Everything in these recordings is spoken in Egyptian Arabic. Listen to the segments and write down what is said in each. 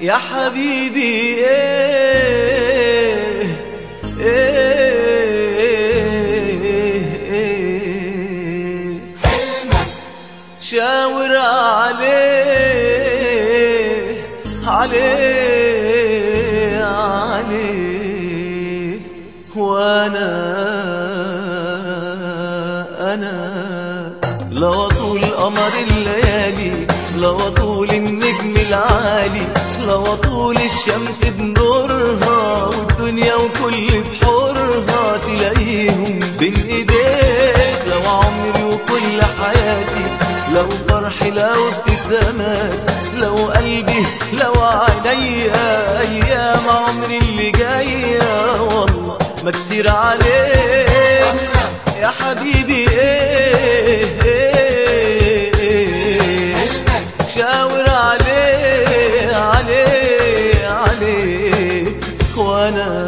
يا حبيبي ايه ايه ايه شاور عليه عليه عليه وانا انا لو طول قمر الليالي لو طول النجم العالي لو طول الشمس بنورها والدنيا وكل بحورها تلاقيهم بين ايديك لو عمري وكل حياتي لو فرحي لو ابتسامات لو قلبي لو عينيا ايام عمري اللي جايه والله ما كتير عليك يا حبيبي ايه ايه ايه شاور عليه عليه عليه وانا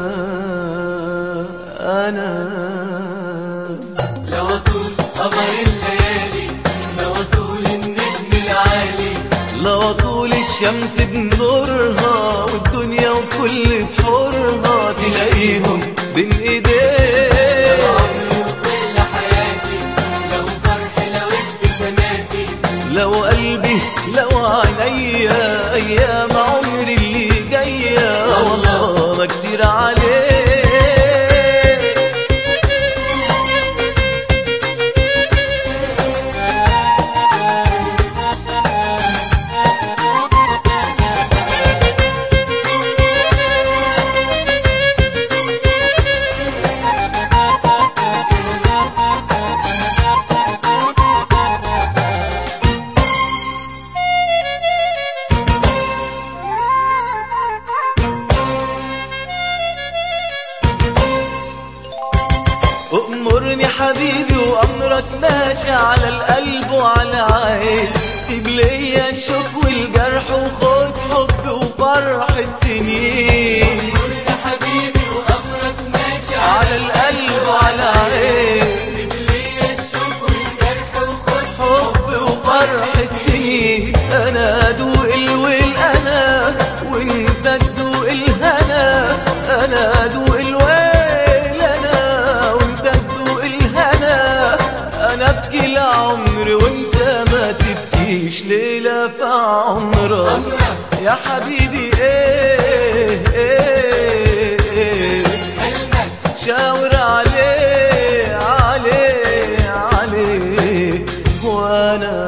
انا لو طول قمر الليالي لو طول النجم العالي لو طول الشمس بنورها والدنيا وكل بحورها تلاقيهم بين ايديك عمري وكل حياتي لو فرحي لو ابتساماتي لو قلبي لو عينيا ايام عمري اللي جايه والله ما كتير عليك أمرني حبيبي وأمرك ماشي على القلب وعلى عين سيب ليا الشوق والجرح وخد حب وفرح السنين يا حبيبي وأمرك ماشي على القلب وعلى عين سيب لي الشوق والجرح وخد حب وفرح السنين أنا أدوق الويل أنا وأنت تدوق الهنا أنا أدوق الويل أنا وأنت تدوق الهنا أنا أبكي العمر وأنت ما تبكيش ليلة في عمرك يا حبيبي إيه إيه إيه حلمك شاور عليه عليه عليه وانا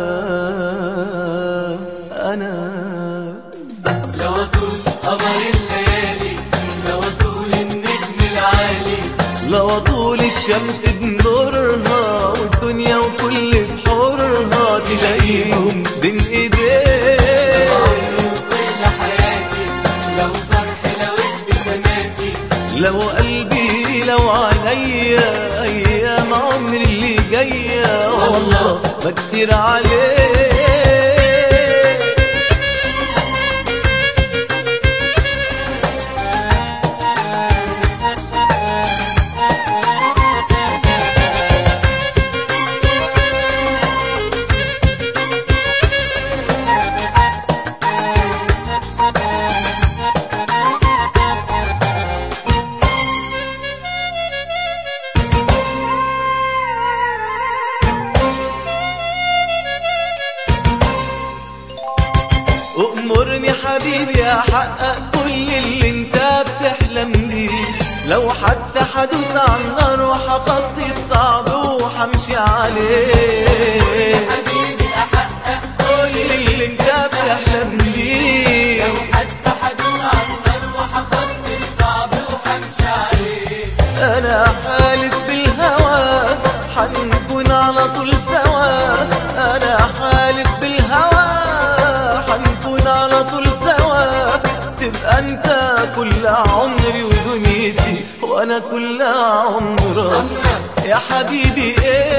انا لو طول قمر الليالي لو طول النجم العالي لو طول الشمس بنورها والدنيا وكل بحورها تلاقيهم بين ايديك عمري وكل حياتي لو فرحي لو ابتساماتي لو قلبي لو عينيا ايام عمري اللي جايه والله ما كتير عليك أمرني حبيبي أحقق كل اللي انت بتحلم بيه لو حتى حدوس على النار وحخطي الصعب وحمشي عليه حبيبي أحقق كل اللي انت بتحلم بيه حتى حدوث عن النار وحخطي الصعب وحمشي عليه أنا حالف بالهوى حنكون على طول سوا أنا حالف بالهوى حنكون على طول سوا تبقى أنت كل عمري ودنيتي وأنا كل عمرك يا حبيبي إيه